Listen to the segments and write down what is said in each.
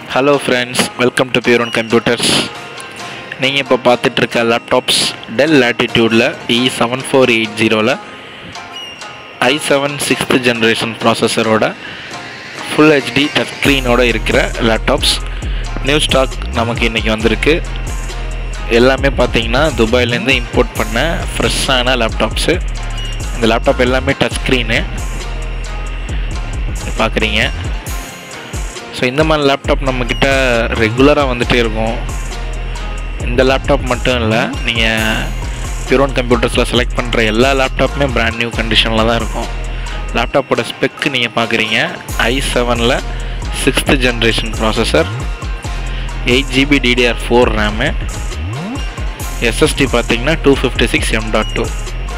hello friends welcome to pure one computers நீங்கள் இப்போ பார்த்துட்ருக்க லேப்டாப்ஸ் டெல் லேட்டிடியூடில் இ செவன் ஃபோர் எயிட் ஜீரோவில் ஐ செவன் சிக்ஸ்த் ஜென்ரேஷன் ப்ராசஸரோட ஃபுல் ஹெச்டி டச் ஸ்க்ரீனோட இருக்கிற லேப்டாப்ஸ் நியூ ஸ்டாக் நமக்கு இன்றைக்கி வந்திருக்கு எல்லாமே பார்த்தீங்கன்னா துபாயிலேருந்து இம்போர்ட் பண்ண ஃப்ரெஷ்ஷான லேப்டாப்ஸு இந்த லேப்டாப் எல்லாமே டச் ஸ்க்ரீனு பார்க்குறீங்க ஸோ இந்த மாதிரி லேப்டாப் நம்மக்கிட்ட ரெகுலராக வந்துகிட்டே இருக்கும் இந்த லேப்டாப் மட்டும் இல்லை நீங்கள் பியூரோன் கம்ப்யூட்டர்ஸில் செலக்ட் பண்ணுற எல்லா லேப்டாப்புமே பிராண்ட் நியூ கண்டிஷனில் தான் இருக்கும் லேப்டாப்போட ஸ்பெக்கு நீங்கள் பார்க்குறீங்க ஐ செவனில் sixth generation processor eight GB DDR four RAM SSD பார்த்தீங்கன்னா two fifty six M dot two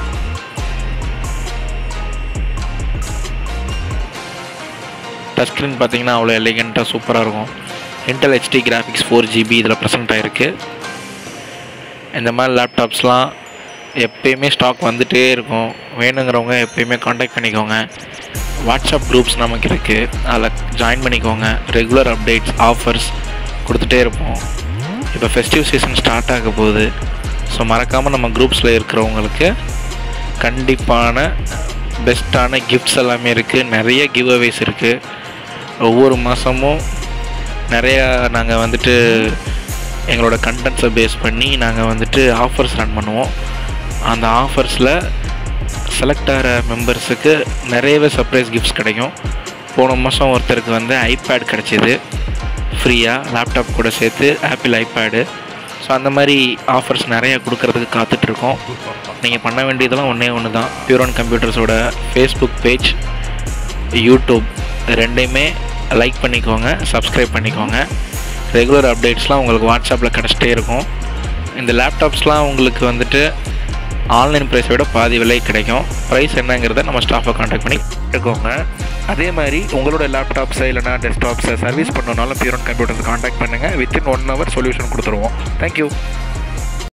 touch screen பார்த்தீங்கன்னா அவ்வளோ எலிகண்ட்டாக சூப்பராக இருக்கும் Intel HD graphics four GB இதில் ப்ரெசென்ட் ஆகிருக்கு இந்த மாதிரி லேப்டாப்ஸ்லாம் எப்பயுமே ஸ்டாக் வந்துகிட்டே இருக்கும் வேணுங்கிறவங்க எப்பயுமே காண்டாக்ட் பண்ணிக்கோங்க வாட்ஸ்அப் குரூப்ஸ் நமக்கு இருக்குது அதில் ஜாயின் பண்ணிக்கோங்க ரெகுலர் அப்டேட்ஸ் ஆஃபர்ஸ் கொடுத்துட்டே இருப்போம் இப்போ ஃபெஸ்டிவ் சீசன் ஸ்டார்ட் ஆக போகுது ஸோ மறக்காமல் நம்ம குரூப்ஸில் இருக்கிறவங்களுக்கு கண்டிப்பான பெஸ்ட்டான கிஃப்ட்ஸ் எல்லாமே இருக்குது நிறைய கிவ் அவேஸ் இருக்குது ஒவ்வொரு மாதமும் நிறையா நாங்கள் வந்துட்டு எங்களோட கண்டென்ட்ஸை பேஸ் பண்ணி நாங்கள் வந்துட்டு ஆஃபர்ஸ் ரன் பண்ணுவோம் அந்த ஆஃபர்ஸில் செலக்ட் ஆகிற மெம்பர்ஸுக்கு நிறையவே சர்ப்ரைஸ் கிஃப்ட்ஸ் கிடைக்கும் போன மாதம் ஒருத்தருக்கு வந்து ஐபேட் கிடச்சிது ஃப்ரீயாக லேப்டாப் கூட சேர்த்து ஆப்பிள் ஐபேடு ஸோ அந்த மாதிரி ஆஃபர்ஸ் நிறைய கொடுக்கறதுக்கு காத்துட்ருக்கோம் நீங்கள் பண்ண வேண்டியதெல்லாம் ஒன்றே ஒன்று தான் பியூர் ஒன் கம்ப்யூட்டர்ஸோட ஃபேஸ்புக் பேஜ் யூடியூப் ரெண்டையுமே லைக் பண்ணிக்கோங்க சப்ஸ்கிரைப் பண்ணிக்கோங்க ரெகுலர் அப்டேட்ஸ்லாம் உங்களுக்கு வாட்ஸ்அப்பில் கிடச்சிட்டே இருக்கும் இந்த லேப்டாப்ஸ்லாம் உங்களுக்கு வந்துட்டு ஆன்லைன் ப்ரைஸை விட பாதி விலை கிடைக்கும் ப்ரைஸ் என்னங்கிறத நம்ம ஸ்டாஃபை காண்டாக்ட் பண்ணி எடுக்கோங்க அதே மாதிரி உங்களோட லேப்டாப்ஸை இல்லைனா டெஸ்க்டாப்ஸை சர்வீஸ் பண்ணணுனாலும் பியூரன் கம்ப்யூட்டர்ஸ் காண்டாக்ட் பண்ணுங்கள் வித்தின் ஒன் ஹவர் சொல்யூஷன் கொடுத்துருவோம் தேங்க்யூ